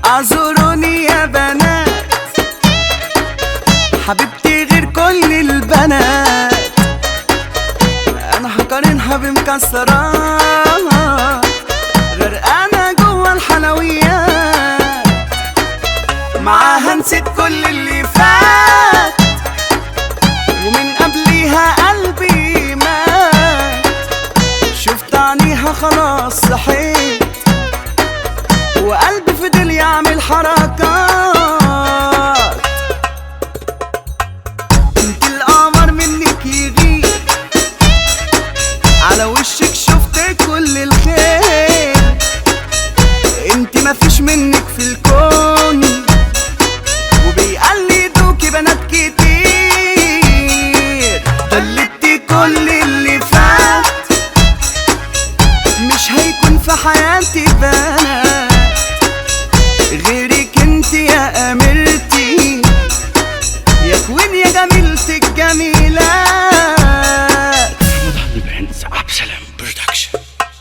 اعذروني يا بنات حبيبتي غير كل البنات انا هقارنها بمكسرات غرقانة جوا الحلويات معاها نسيت كل اللي فات ومن قبليها قلبي مات شفت عينيها خلاص صحيت وقلبي فضل يعمل حركات انت القمر منك يغيب على وشك شفت كل الخير انت مفيش منك في الكون وبيقلدوكي بنات كتير دلتي كل اللي فات مش هيكون في حياتي بنات غيرك انت يا اميرتي يا كوين يا جميلتي الجميلات Brands Absalom Production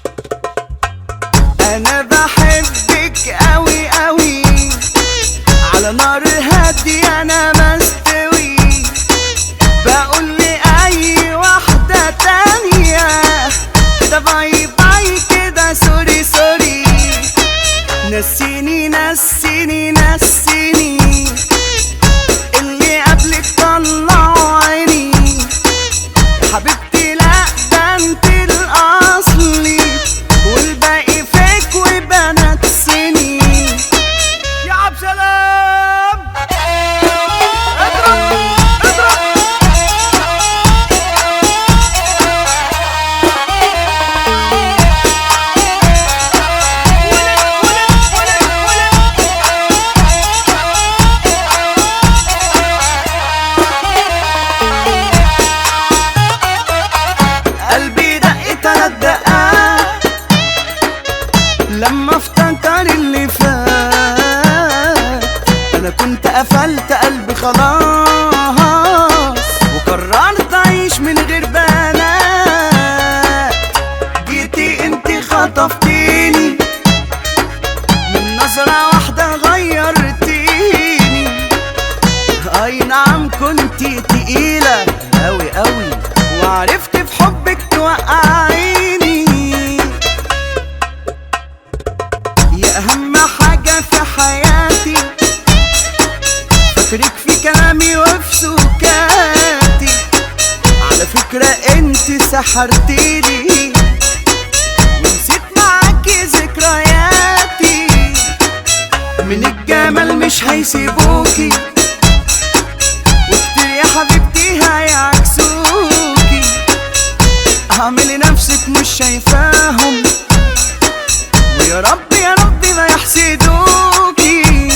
انا بحبك قوي قوي على نار هادي انا مستوي بقول لاي واحدة تانية كده باي باي كده سوري سوري نسيني نسيني نسيني اللي قبلك طلعوا عيني حبيبتي لا ده انت الاصلي والباقي فيك وبنات سني يا عبد سلام اضرب اضرب قلبي دق تلات دقات لما افتكر اللي فات انا كنت قفلت قلبي خلاص وقررت اعيش من غير بنات جيتي انتي خطفتيني من نظرة واحدة غيرتيني اي نعم كنتي تقيلة اوي اوي وعرفت في حبك توقعيني يا اهم حاجة في حياتي فاكرك في كلامي وفي سكاتي على فكرة انت سحرتيني ونسيت معاكي ذكرياتي من الجمال مش هيسيبوكي وكتير يا حبيبتي هيعكسوكي اعملي نفسك مش شايفاهم ويا رب يا رب ما يحسدوكي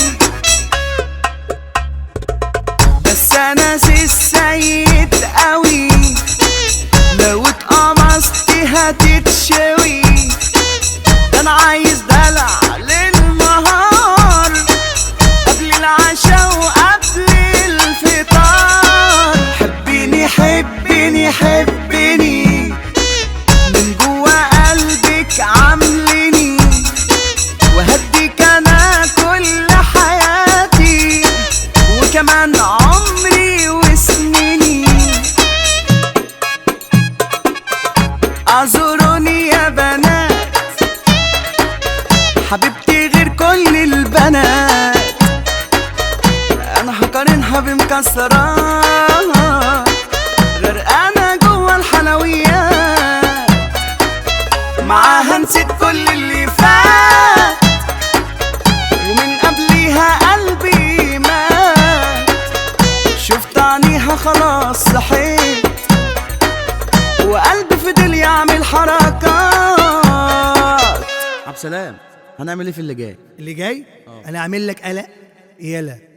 بس انا سي السيد قوي لو اتقمصتي هتتشوي ده انا عايز دلع للنهار قبل العشاء وقبل الفطار حبيني حبيني حبيني من جوا قلبك عاملني وهديك انا كل حياتي وكمان عمري وسنيني اعذروني يا بنات حبيبتي غير كل البنات انا هقارنها بمكسرات غرقانة جوا الحلويات معاها نسيت كل اللي فات ومن قبليها قلبي مات شفت عينيها خلاص صحيت وقلبي فضل يعمل حركات عبد سلام هنعمل ايه في اللي جاي اللي جاي انا اعمل لك قلق يلا